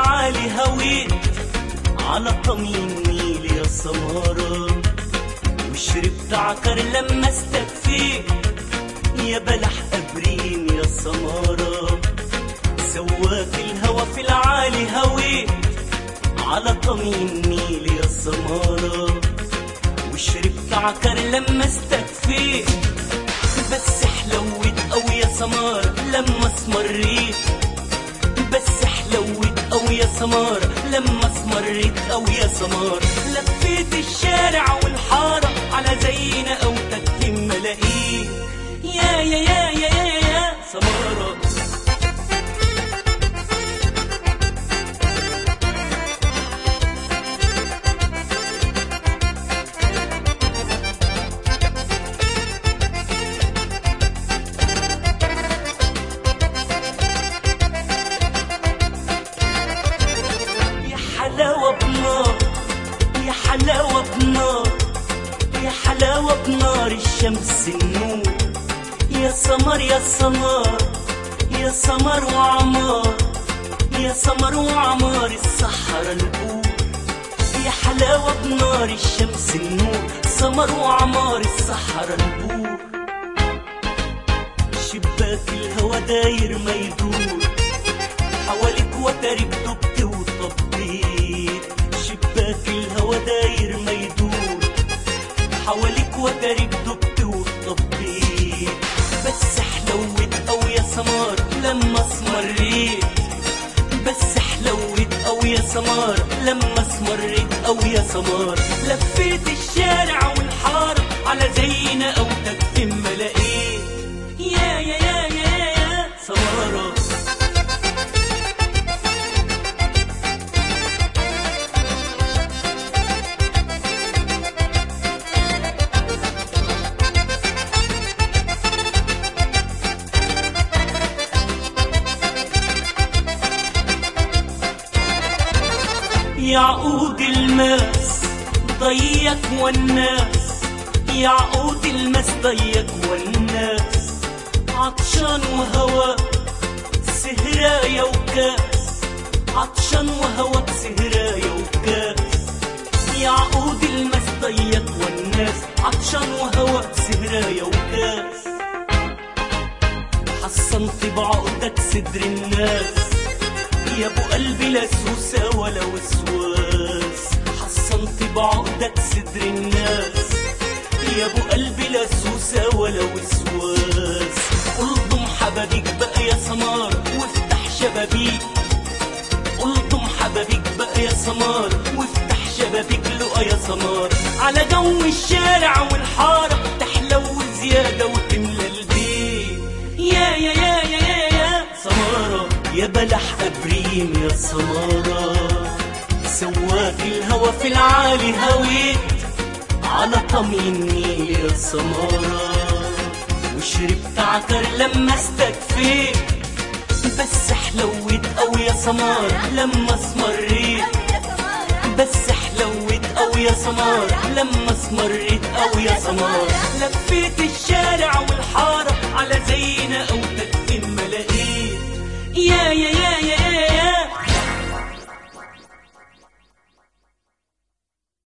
العالي هويت على طمي النيل يا سمارة وشربت عكر لما استكفيت يا بلح أبريم يا سمارة سواك الهوى في العالي هويت على طمي النيل يا سمارة وشربت عكر لما استكفيت بس حلوت أو يا سمار لما اسمريت بس حلوت أو يا سمار لما اسمريت أو يا سمار لفيت الشارع والحارة على زينا أو تكتم ملاقيه يا يا يا يا يا يا سمارة يا حلاوة بنار يا حلاوة بنار يا حلاوة بنار الشمس النور يا سمر يا سمر يا سمر وعمار يا سمر وعمار الصحراء البور يا حلاوة بنار الشمس النور سمر وعمار الصحراء البور شباك الهوى داير ما يدور حواليك وترك دبت وطبيت شباك الهوى داير ما يدور حواليك وترك دبت وطبيت بس حلوت او يا سمار لما اسمريت بس حلوت او يا سمار لما اسمريت او يا سمار لفيت الشارع والحارة على زينا او تكتم ملاقيت يا يا يا يا يا سمارة يعقود الماس ضيق والناس يعقود الماس ضيق والناس عطشان وهواك سهراية وكاس عطشان وهواك سهراية وكاس يعقود الماس ضيق والناس عطشان وهواك سهراية وكاس حصنت بعقدك صدر الناس يا ابو قلبي لا سوسة ولا وسواس حصنت بعقدك صدر الناس يا ابو قلبي لا سوسة ولا وسواس الضم حبابيك بقى يا سمار وافتح شبابيك الضم حبابيك بقى يا سمار وافتح شبابيك لقى يا سمار على جو الشارع والحارة تحلو زيادة وتملى البيت يا يا يا يا يا يا سمارة يا بلح أبريم يا سمارة سواك الهوى في العالي هويت على طمي النيل يا سمارة وشربت عكر لما استكفيت بس حلوت أو يا سمار لما اسمريت بس حلوت أو يا سمار لما اسمريت أو يا سمار لفيت الشارع والحارة